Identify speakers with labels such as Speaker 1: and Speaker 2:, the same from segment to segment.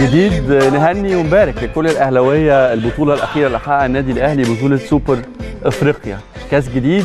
Speaker 1: جديد نهني ونبارك لكل الاهلاويه البطوله الاخيره اللي حققها النادي الاهلي بطوله سوبر افريقيا كاس جديد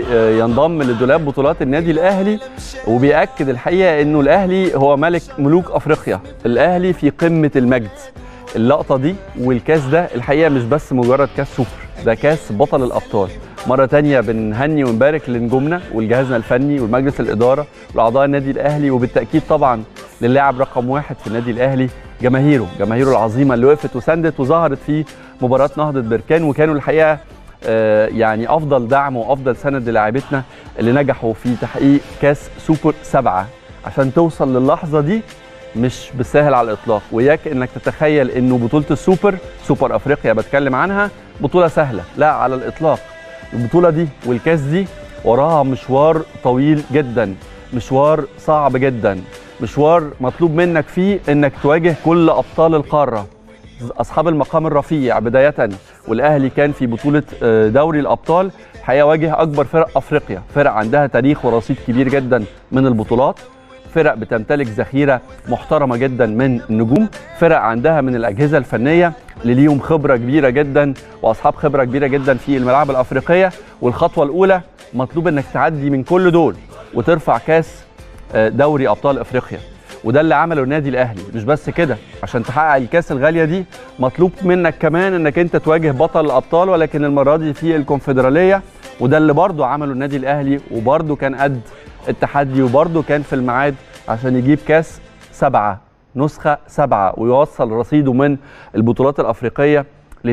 Speaker 1: بينضم لدولاب بطولات النادي الاهلي وبياكد الحقيقه انه الاهلي هو ملك ملوك افريقيا الاهلي في قمه المجد اللقطه دي والكاس ده الحقيقه مش بس مجرد كاس سوبر ده كاس بطل الابطال مره تانية بنهني ونبارك لنجومنا ولجهازنا الفني والمجلس الاداره واعضاء النادي الاهلي وبالتاكيد طبعا للاعب رقم واحد في النادي الاهلي جماهيره جماهيره العظيمه اللي وقفت وساندت وظهرت في مباراه نهضه بركان وكانوا الحقيقه آه يعني افضل دعم وافضل سند للاعبتنا اللي نجحوا في تحقيق كاس سوبر سبعه عشان توصل للحظه دي مش بالسهل على الاطلاق وياك انك تتخيل انه بطوله السوبر سوبر افريقيا بتكلم عنها بطوله سهله لا على الاطلاق البطوله دي والكاس دي وراها مشوار طويل جدا مشوار صعب جدا مشوار مطلوب منك فيه انك تواجه كل ابطال القاره اصحاب المقام الرفيع بدايه والاهلي كان في بطوله دوري الابطال الحقيقه واجه اكبر فرق افريقيا فرق عندها تاريخ ورصيد كبير جدا من البطولات فرق بتمتلك ذخيره محترمه جدا من النجوم فرق عندها من الاجهزه الفنيه اللي ليهم خبره كبيره جدا واصحاب خبره كبيره جدا في الملاعب الافريقيه والخطوه الاولى مطلوب انك تعدي من كل دول وترفع كاس دوري ابطال افريقيا وده اللي عمله النادي الاهلي مش بس كده عشان تحقق الكاس الغاليه دي مطلوب منك كمان انك انت تواجه بطل الابطال ولكن المره دي في الكونفدراليه وده اللي برضه عمله النادي الاهلي وبرضه كان قد التحدي وبرضه كان في الميعاد عشان يجيب كاس سبعه نسخه سبعه ويوصل رصيده من البطولات الافريقيه ل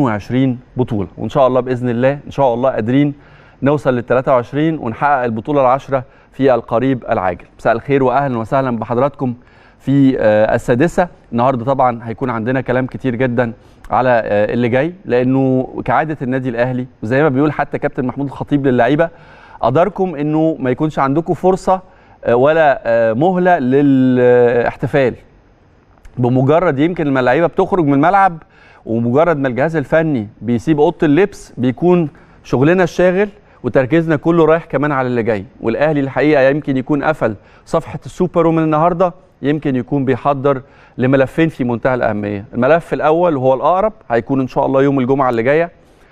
Speaker 1: 22 بطوله وان شاء الله باذن الله ان شاء الله قادرين نوصل لل 23 ونحقق البطوله العاشره في القريب العاجل مساء الخير واهلا وسهلا بحضراتكم في السادسه النهارده طبعا هيكون عندنا كلام كتير جدا على اللي جاي لانه كعاده النادي الاهلي وزي ما بيقول حتى كابتن محمود الخطيب للعيبه قدركم انه ما يكونش عندكم فرصه ولا مهله للاحتفال بمجرد يمكن لما اللعيبه بتخرج من الملعب ومجرد ما الجهاز الفني بيسيب اوضه اللبس بيكون شغلنا الشاغل وتركيزنا كله رايح كمان على اللي جاي والاهلي الحقيقه يمكن يكون قفل صفحه السوبر ومن النهارده يمكن يكون بيحضر لملفين في منتهى الاهميه الملف الاول وهو الاقرب هيكون ان شاء الله يوم الجمعه اللي جايه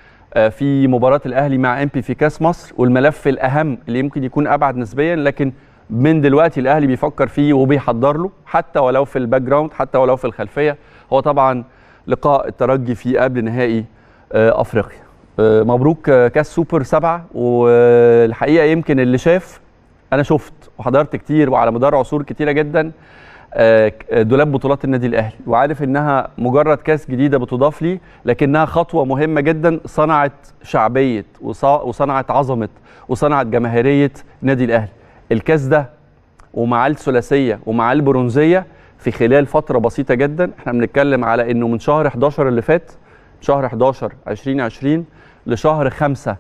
Speaker 1: في مباراه الاهلي مع امبي في كاس مصر والملف الاهم اللي يمكن يكون ابعد نسبيا لكن من دلوقتي الاهلي بيفكر فيه وبيحضر له حتى ولو في الباك جراوند حتى ولو في الخلفيه هو طبعا لقاء الترجي في قبل نهائي افريقيا مبروك كاس سوبر سبعة والحقيقة يمكن اللي شاف أنا شفت وحضرت كتير وعلى مدار عصور كتيرة جدا دولاب بطولات النادي الأهلي وعارف إنها مجرد كاس جديدة بتضاف لي لكنها خطوة مهمة جدا صنعت شعبية وصنعت عظمة وصنعت جماهيرية النادي الأهلي الكاس ده ومعاه الثلاثية ومعاه البرونزية في خلال فترة بسيطة جدا احنا بنتكلم على انه من شهر 11 اللي فات شهر 11 2020 لشهر 5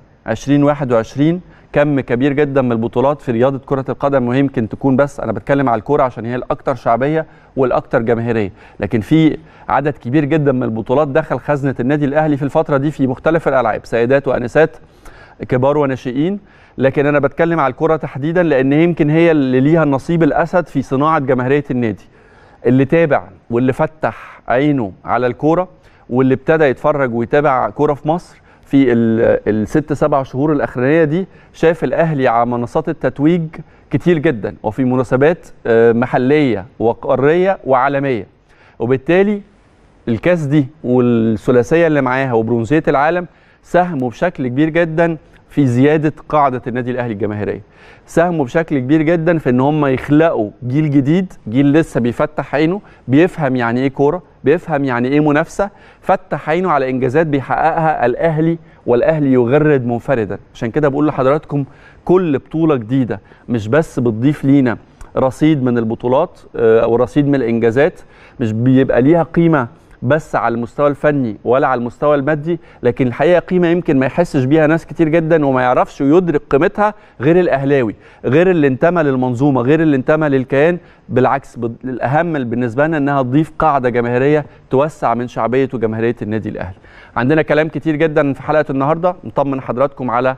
Speaker 1: 2021 كم كبير جدا من البطولات في رياضه كره القدم ويمكن تكون بس انا بتكلم على الكوره عشان هي الاكثر شعبيه والاكثر جماهيريه لكن في عدد كبير جدا من البطولات دخل خزنه النادي الاهلي في الفتره دي في مختلف الالعاب سيدات وانسات كبار وناشئين لكن انا بتكلم على الكره تحديدا لان يمكن هي اللي ليها النصيب الاسد في صناعه جماهيريه النادي اللي تابع واللي فتح عينه على الكوره واللي ابتدى يتفرج ويتابع كوره في مصر في الست سبع شهور الاخرانيه دي شاف الاهلي على منصات التتويج كتير جدا وفي مناسبات محليه وقاريه وعالميه وبالتالي الكاس دي والثلاثيه اللي معاها وبرونزيه العالم ساهموا بشكل كبير جدا في زياده قاعده النادي الاهلي الجماهيريه ساهموا بشكل كبير جدا في ان هم يخلقوا جيل جديد جيل لسه بيفتح عينه بيفهم يعني ايه كوره بيفهم يعني ايه منافسه فتح عينه على انجازات بيحققها الاهلي والاهلي يغرد منفردا عشان كده بقول لحضراتكم كل بطوله جديده مش بس بتضيف لينا رصيد من البطولات او رصيد من الانجازات مش بيبقى ليها قيمه بس على المستوى الفني ولا على المستوى المادي لكن الحقيقه قيمه يمكن ما يحسش بيها ناس كتير جدا وما يعرفش ويدرك قيمتها غير الاهلاوي غير اللي انتمى للمنظومه غير اللي انتمى للكيان بالعكس الاهم بالنسبه لنا انها تضيف قاعده جماهيريه توسع من شعبيه وجماهيريه النادي الاهلي عندنا كلام كتير جدا في حلقه النهارده نطمن حضراتكم على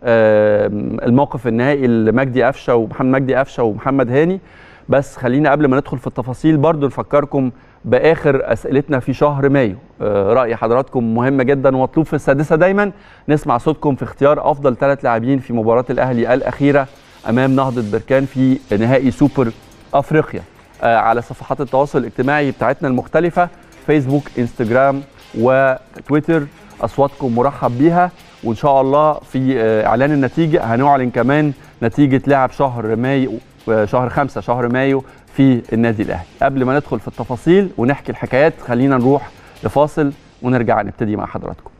Speaker 1: الموقف النهائي لمجدي قفشه ومحمد مجدي قفشه ومحمد هاني بس خلينا قبل ما ندخل في التفاصيل برضو نفكركم باخر اسئلتنا في شهر مايو آه، راي حضراتكم مهم جدا ومطلوب في السادسه دايما نسمع صوتكم في اختيار افضل ثلاث لاعبين في مباراه الاهلي الاخيره امام نهضه بركان في نهائي سوبر افريقيا آه، على صفحات التواصل الاجتماعي بتاعتنا المختلفه فيسبوك انستجرام وتويتر اصواتكم مرحب بيها وان شاء الله في آه، اعلان النتيجه هنعلن كمان نتيجه لعب شهر مايو آه، شهر خمسة شهر مايو في النادي الاهلي قبل ما ندخل في التفاصيل ونحكي الحكايات خلينا نروح لفاصل ونرجع نبتدي مع حضراتكم